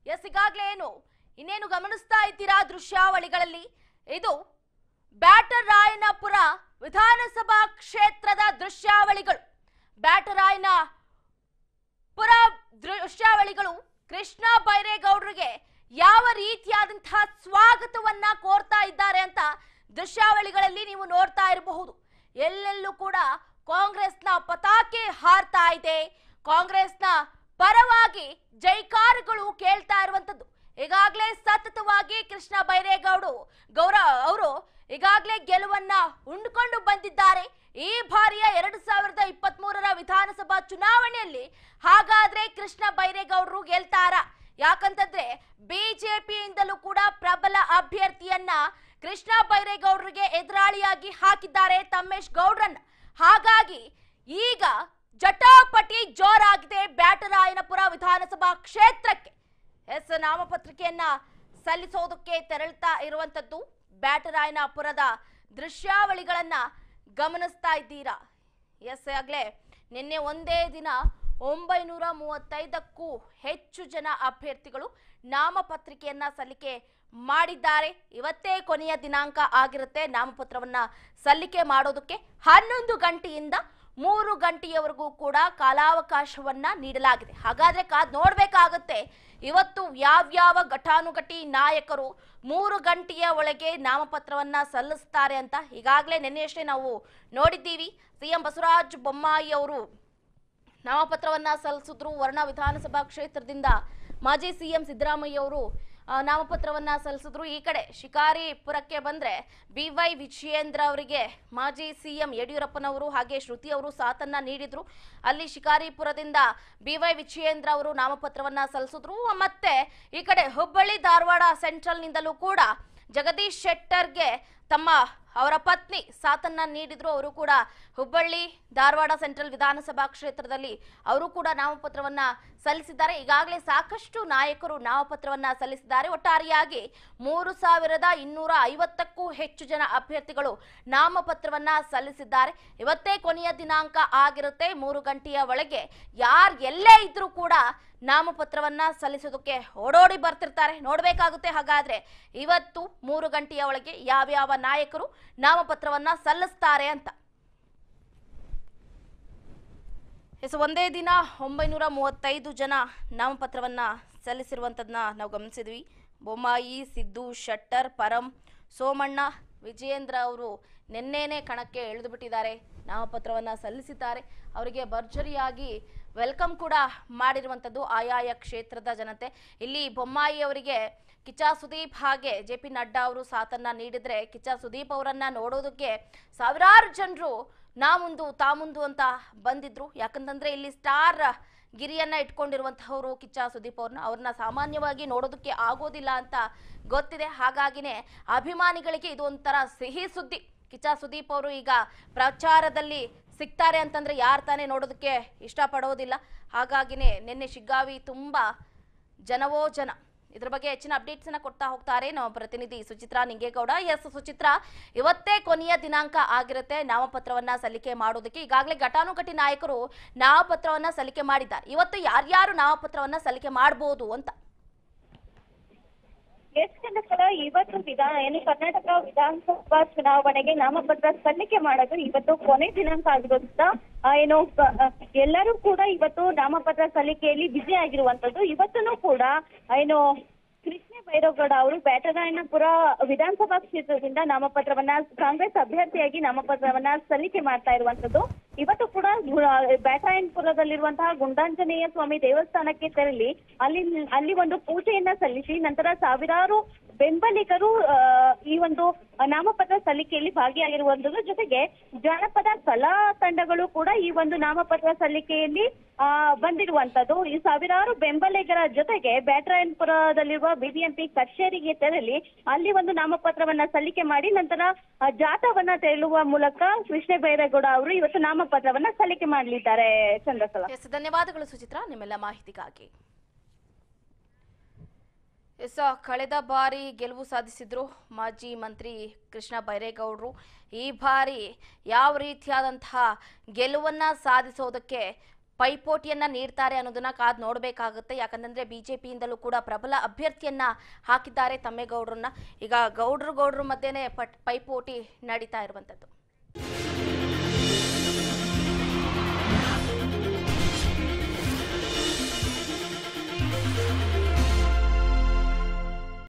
S ಈಗಾಗಲೇ ಏನು ಇನ್ನೇನು ಗಮನಿಸ್ತಾ ಇದ್ದೀರಾ ದೃಶ್ಯಾವಳಿಗಳಲ್ಲಿ ಇದು ಬ್ಯಾಟರಾಯನಪುರ ವಿಧಾನಸಭಾ ಕ್ಷೇತ್ರದ ದೃಶ್ಯಾವಳಿಗಳು ಬ್ಯಾಟರಾಯನ ಪುರ ದೃಶ್ಯಾವಳಿಗಳು ಕೃಷ್ಣ ಬೈರೇಗೌಡರಿಗೆ ಯಾವ ರೀತಿಯಾದಂತಹ ಸ್ವಾಗತವನ್ನ ಕೋರ್ತಾ ಇದ್ದಾರೆ ಅಂತ ದೃಶ್ಯಾವಳಿಗಳಲ್ಲಿ ನೀವು ನೋಡ್ತಾ ಇರಬಹುದು ಎಲ್ಲೆಲ್ಲೂ ಕೂಡ ಕಾಂಗ್ರೆಸ್ನ ಪತಾಕೆ ಹಾರ್ತಾ ಇದೆ ಕಾಂಗ್ರೆಸ್ನ ಪರವಾಗಿ ಜೈಕಾರಗಳು ಕೇಳ್ತಾ ಇರುವಂತದ್ದು ಈಗಾಗಲೇ ಸತತವಾಗಿ ಕೃಷ್ಣ ಬೈರೇಗೌಡು ಗೌರವ ಅವರು ಈಗಾಗಲೇ ಗೆಲುವನ್ನ ಉಂಡ್ಕೊಂಡು ಬಂದಿದ್ದಾರೆ ಈ ಬಾರಿಯ ಎರಡು ಸಾವಿರದ ಇಪ್ಪತ್ತ್ ಮೂರರ ವಿಧಾನಸಭಾ ಚುನಾವಣೆಯಲ್ಲಿ ಹಾಗಾದ್ರೆ ಕೃಷ್ಣ ಬೈರೇಗೌಡರು ಗೆಲ್ತಾರ ಯಾಕಂತಂದ್ರೆ ಬಿಜೆಪಿಯಿಂದಲೂ ಕೂಡ ಪ್ರಬಲ ಅಭ್ಯರ್ಥಿಯನ್ನ ಕೃಷ್ಣ ಬೈರೇಗೌಡರಿಗೆ ಎದುರಾಳಿಯಾಗಿ ಹಾಕಿದ್ದಾರೆ ತಮ್ಮೇಶ್ ಗೌಡ್ರನ್ನ ಹಾಗಾಗಿ ಈಗ ಜಟಾಪಟಿ ಜೋರಾಗಿದೆ ಬ್ಯಾಟರಾಯನಪುರ ವಿಧಾನಸಭಾ ಕ್ಷೇತ್ರಕ್ಕೆ ಎಸ್ ನಾಮಪತ್ರಿಕೆಯನ್ನ ಸಲ್ಲಿಸೋದಕ್ಕೆ ತೆರಳ್ತಾ ಇರುವಂತದ್ದು ಬ್ಯಾಟರಾಯನಪುರದ ದೃಶ್ಯಾವಳಿಗಳನ್ನ ಗಮನಿಸ್ತಾ ಇದ್ದೀರಾ ಎಸ್ ಆಗ್ಲೇ ನಿನ್ನೆ ಒಂದೇ ದಿನ ಒಂಬೈನೂರ ಮೂವತ್ತೈದಕ್ಕೂ ಹೆಚ್ಚು ಜನ ಅಭ್ಯರ್ಥಿಗಳು ನಾಮಪತ್ರಿಕೆಯನ್ನ ಸಲ್ಲಿಕೆ ಮಾಡಿದ್ದಾರೆ ಇವತ್ತೇ ಕೊನೆಯ ದಿನಾಂಕ ಆಗಿರುತ್ತೆ ನಾಮಪತ್ರವನ್ನ ಸಲ್ಲಿಕೆ ಮಾಡೋದಕ್ಕೆ ಹನ್ನೊಂದು ಗಂಟೆಯಿಂದ ಮೂರು ಗಂಟೆಯವರೆಗೂ ಕೂಡ ಕಾಲಾವಕಾಶವನ್ನ ನೀಡಲಾಗಿದೆ ಹಾಗಾದ್ರೆ ಕಾದ್ ನೋಡ್ಬೇಕಾಗತ್ತೆ ಇವತ್ತು ಯಾವ್ಯಾವ ಘಟಾನುಘಟಿ ನಾಯಕರು ಮೂರು ಗಂಟೆಯ ಒಳಗೆ ನಾಮಪತ್ರವನ್ನ ಸಲ್ಲಿಸ್ತಾರೆ ಅಂತ ಈಗಾಗಲೇ ನಿನ್ನೆಯಷ್ಟೇ ನಾವು ನೋಡಿದ್ದೀವಿ ಸಿಎಂ ಬಸವರಾಜ ಬೊಮ್ಮಾಯಿ ಅವರು ನಾಮಪತ್ರವನ್ನ ಸಲ್ಲಿಸಿದ್ರು ವರ್ಣ ವಿಧಾನಸಭಾ ಕ್ಷೇತ್ರದಿಂದ ಮಾಜಿ ಸಿಎಂ ಸಿದ್ದರಾಮಯ್ಯ ಅವರು ಆ, ನಾಮಪತ್ರವನ್ನ ಸಲ್ಲಿಸಿದ್ರು ಈ ಕಡೆ ಶಿಕಾರಿಪುರಕ್ಕೆ ಬಂದ್ರೆ ಬಿ ವೈ ವಿಜಯೇಂದ್ರ ಅವರಿಗೆ ಮಾಜಿ ಸಿಎಂ ಯಡಿಯೂರಪ್ಪನವರು ಹಾಗೆ ಶ್ರುತಿ ಅವರು ಸಾಥನ್ನ ನೀಡಿದ್ರು ಅಲ್ಲಿ ಶಿಕಾರಿಪುರದಿಂದ ಬಿ ವೈ ವಿಜಯೇಂದ್ರ ಅವರು ನಾಮಪತ್ರವನ್ನ ಸಲ್ಲಿಸಿದ್ರು ಮತ್ತೆ ಈ ಕಡೆ ಹುಬ್ಬಳ್ಳಿ ಧಾರವಾಡ ಸೆಂಟ್ರಲ್ನಿಂದಲೂ ಕೂಡ ಜಗದೀಶ್ ಶೆಟ್ಟರ್ಗೆ ತಮ್ಮ ಅವರ ಪತ್ನಿ ಸಾಥನ್ನ ನೀಡಿದ್ರು ಅವರು ಕೂಡ ಹುಬ್ಬಳ್ಳಿ ಧಾರವಾಡ ಸೆಂಟ್ರಲ್ ವಿಧಾನಸಭಾ ಕ್ಷೇತ್ರದಲ್ಲಿ ಅವರು ಕೂಡ ನಾಮಪತ್ರವನ್ನ ಸಲ್ಲಿಸಿದ್ದಾರೆ ಈಗಾಗಲೇ ಸಾಕಷ್ಟು ನಾಯಕರು ನಾಮಪತ್ರವನ್ನ ಸಲ್ಲಿಸಿದ್ದಾರೆ ಒಟ್ಟಾರೆಯಾಗಿ ಮೂರು ಸಾವಿರದ ಇನ್ನೂರ ಐವತ್ತಕ್ಕೂ ಹೆಚ್ಚು ಜನ ಅಭ್ಯರ್ಥಿಗಳು ನಾಮಪತ್ರವನ್ನ ಸಲ್ಲಿಸಿದ್ದಾರೆ ಇವತ್ತೇ ಕೊನೆಯ ದಿನಾಂಕ ಆಗಿರುತ್ತೆ ಮೂರು ಗಂಟೆಯ ಒಳಗೆ ಯಾರು ಎಲ್ಲೇ ಇದ್ರೂ ಕೂಡ ನಾಮಪತ್ರವನ್ನ ಸಲ್ಲಿಸೋದಕ್ಕೆ ಓಡೋಡಿ ಬರ್ತಿರ್ತಾರೆ ನೋಡ್ಬೇಕಾಗುತ್ತೆ ಹಾಗಾದ್ರೆ ಇವತ್ತು ಮೂರು ಗಂಟೆಯ ಒಳಗೆ ಯಾವ್ಯಾವ ನಾಯಕರು ನಾಮಪತ್ರವನ್ನ ಸಲ್ಲಿಸ್ತಾರೆ ಅಂತ ಎಸ್ ಒಂದೇ ದಿನ ಒಂಬೈನೂರ ಮೂವತ್ತೈದು ಜನ ನಾಮಪತ್ರವನ್ನ ಸಲ್ಲಿಸಿರುವಂಥದ್ದನ್ನ ನಾವು ಗಮನಿಸಿದ್ವಿ ಬೊಮ್ಮಾಯಿ ಸಿದ್ದು ಶೆಟ್ಟರ್ ಪರಂ ಸೋಮಣ್ಣ ವಿಜಯೇಂದ್ರ ಅವರು ನಿನ್ನೆನೇ ಕಣಕ್ಕೆ ಇಳಿದು ಬಿಟ್ಟಿದ್ದಾರೆ ನಾಮಪತ್ರವನ್ನ ಸಲ್ಲಿಸಿದ್ದಾರೆ ಅವರಿಗೆ ಭರ್ಜರಿಯಾಗಿ ವೆಲ್ಕಮ್ ಕೂಡ ಮಾಡಿರುವಂಥದ್ದು ಆಯಾಯ ಕ್ಷೇತ್ರದ ಜನತೆ ಇಲ್ಲಿ ಬೊಮ್ಮಾಯಿ ಅವರಿಗೆ ಕಿಚ್ಚ ಸುದೀಪ್ ಹಾಗೆ ಜೆ ಪಿ ನಡ್ಡಾ ಅವರು ಸಾಥನ್ನ ನೀಡಿದ್ರೆ ಕಿಚ್ಚ ಸುದೀಪ್ ಅವರನ್ನ ನೋಡೋದಕ್ಕೆ ಸಾವಿರಾರು ಜನರು ನಾ ಮುಂದು ತಾ ಮುಂದು ಅಂತ ಬಂದಿದ್ರು ಯಾಕಂತಂದ್ರೆ ಇಲ್ಲಿ ಸ್ಟಾರ್ ಗಿರಿಯನ್ನ ಇಟ್ಕೊಂಡಿರುವಂತಹವರು ಕಿಚ್ಚ ಸುದೀಪ್ ಅವ್ರನ್ನ ಅವ್ರನ್ನ ಸಾಮಾನ್ಯವಾಗಿ ನೋಡೋದಕ್ಕೆ ಆಗೋದಿಲ್ಲ ಅಂತ ಗೊತ್ತಿದೆ ಹಾಗಾಗಿನೇ ಅಭಿಮಾನಿಗಳಿಗೆ ಇದು ಒಂಥರ ಸಿಹಿ ಸುದ್ದಿ ಕಿಚ್ಚ ಸುದೀಪ್ ಅವರು ಈಗ ಪ್ರಚಾರದಲ್ಲಿ ಸಿಗ್ತಾರೆ ಅಂತಂದ್ರೆ ಯಾರು ತಾನೇ ನೋಡೋದಕ್ಕೆ ಇಷ್ಟಪಡೋದಿಲ್ಲ ಹಾಗಾಗಿನೇ ನಿನ್ನೆ ಶಿಗ್ಗಾವಿ ತುಂಬಾ ಜನವೋ ಜನ ಇದ್ರ ಬಗ್ಗೆ ಹೆಚ್ಚಿನ ಅಪ್ಡೇಟ್ಸ್ ಅನ್ನ ಕೊಡ್ತಾ ಹೋಗ್ತಾರೆ ನಮ್ಮ ಪ್ರತಿನಿಧಿ ಸುಚಿತ್ರಾ ನಿಂಗೇಗೌಡ ಎಸ್ ಸುಚಿತ್ರಾ ಇವತ್ತೇ ಕೊನೆಯ ದಿನಾಂಕ ಆಗಿರುತ್ತೆ ನಾಮಪತ್ರವನ್ನ ಸಲ್ಲಿಕೆ ಮಾಡೋದಕ್ಕೆ ಈಗಾಗಲೇ ಘಟಾನುಘಟಿ ನಾಯಕರು ನಾಮಪತ್ರವನ್ನ ಸಲ್ಲಿಕೆ ಮಾಡಿದ್ದಾರೆ ಇವತ್ತು ಯಾರ್ಯಾರು ನಾಮಪತ್ರವನ್ನ ಸಲ್ಲಿಕೆ ಮಾಡಬಹುದು ಅಂತ ಎಷ್ಟು ಜನಗಳ ಇವತ್ತು ವಿಧಾನ ಏನು ಕರ್ನಾಟಕ ವಿಧಾನಸಭಾ ಚುನಾವಣೆಗೆ ನಾಮಪತ್ರ ಸಲ್ಲಿಕೆ ಮಾಡೋದು ಇವತ್ತು ಕೊನೆ ದಿನಾಂಕ ಆಗಿರೋದ್ರಿಂದ ಆ, ಏನು ಕ- ಆ, ಎಲ್ಲರೂ ಕೂಡ ಇವತ್ತು ನಾಮಪತ್ರ ಸಲ್ಲಿಕೆಯಲ್ಲಿ ಬ್ಯುಸಿ ಆಗಿರುವಂತದ್ದು ಇವತ್ತೂ ಕೂಡ ಏನು ಕೃಷ್ಣ ಬೈರೇಗೌಡ ಅವರು ಬ್ಯಾಟರಾಯನಪುರ ವಿಧಾನಸಭಾ ಕ್ಷೇತ್ರದಿಂದ ನಾಮಪತ್ರವನ್ನ ಕಾಂಗ್ರೆಸ್ ಅಭ್ಯರ್ಥಿಯಾಗಿ ನಾಮಪತ್ರವನ್ನ ಸಲ್ಲಿಕೆ ಮಾಡ್ತಾ ಇರುವಂತದ್ದು ಇವತ್ತು ಕೂಡ ಗು- ಬ್ಯಾಟರಾಯನಪುರದಲ್ಲಿರುವಂತಹ ಗುಂಡಾಂಜನೇಯ ಸ್ವಾಮಿ ದೇವಸ್ಥಾನಕ್ಕೆ ತೆರಳಿ ಅಲ್ಲಿ ಅಲ್ಲಿ ಒಂದು ಪೂಜೆಯನ್ನ ಸಲ್ಲಿಸಿ ನಂತರ ಸಾವಿರಾರು ಬೆಂಬಲಿಗರು ಆ, ಈ ಒಂದು ನಾಮಪತ್ರ ಸಲ್ಲಿಕೆಯಲ್ಲಿ ಭಾಗಿಯಾಗಿರುವಂತದ್ದು ಜೊತೆಗೆ ಜಾನಪದ ಕಲಾ ತಂಡಗಳು ಕೂಡ ಈ ಒಂದು ನಾಮಪತ್ರ ಸಲ್ಲಿಕೆಯಲ್ಲಿ ಆ ಬಂದಿರುವಂತದ್ದು ಈ ಸಾವಿರಾರು ಬೆಂಬಲಿಗರ ಜೊತೆಗೆ ಬ್ಯಾಟರಾಯನಪುರದಲ್ಲಿರುವ ಬಿಬಿಎಂಪಿ ಕಚೇರಿಗೆ ತೆರಳಿ ಅಲ್ಲಿ ಒಂದು ನಾಮಪತ್ರವನ್ನ ಸಲ್ಲಿಕೆ ಮಾಡಿ ನಂತರ ಆ, ಜಾಥಾವನ್ನ ತೆರಳುವ ಮೂಲಕ ಕೃಷ್ಣ ಬೈರೇಗೌಡ ಅವರು ಇವತ್ತು ನಾಮಪತ್ರವನ್ನ ಸಲ್ಲಿಕೆ ಮಾಡಲಿದ್ದಾರೆ ಚಂದ್ರಕಲಾ ಎಸ್ ಧನ್ಯವಾದಗಳು ಸುಚಿತ್ರಾ ನಿಮ್ಮೆಲ್ಲ ಮಾಹಿತಿಗಾಗಿ ಎಸ್ ಕಳೆದ ಬಾರಿ ಗೆಲುವು ಸಾಧಿಸಿದ್ರು ಮಾಜಿ ಮಂತ್ರಿ ಕೃಷ್ಣ ಬೈರೇಗೌಡರು ಈ ಬಾರಿ ಯಾವ ರೀತಿಯಾದಂತಹ ಗೆಲುವನ್ನ ಸಾಧಿಸೋದಕ್ಕೆ ಪೈಪೋಟಿಯನ್ನ ನೀಡ್ತಾರೆ ಅನ್ನೋದನ್ನ ಕಾದ್ ನೋಡ್ಬೇಕಾಗುತ್ತೆ ಯಾಕಂತಂದ್ರೆ ಬಿಜೆಪಿಯಿಂದಲೂ ಕೂಡ ಪ್ರಬಲ ಅಭ್ಯರ್ಥಿಯನ್ನ ಹಾಕಿದ್ದಾರೆ ತಮ್ಮೇಗೌಡರನ್ನ ಈಗ ಗೌಡ್ರು ಗೌಡ್ರ ಮಧ್ಯೆನೆ ಪಟ್ ಪೈಪೋಟಿ ನಡೀತಾ ಇರುವಂತದ್ದು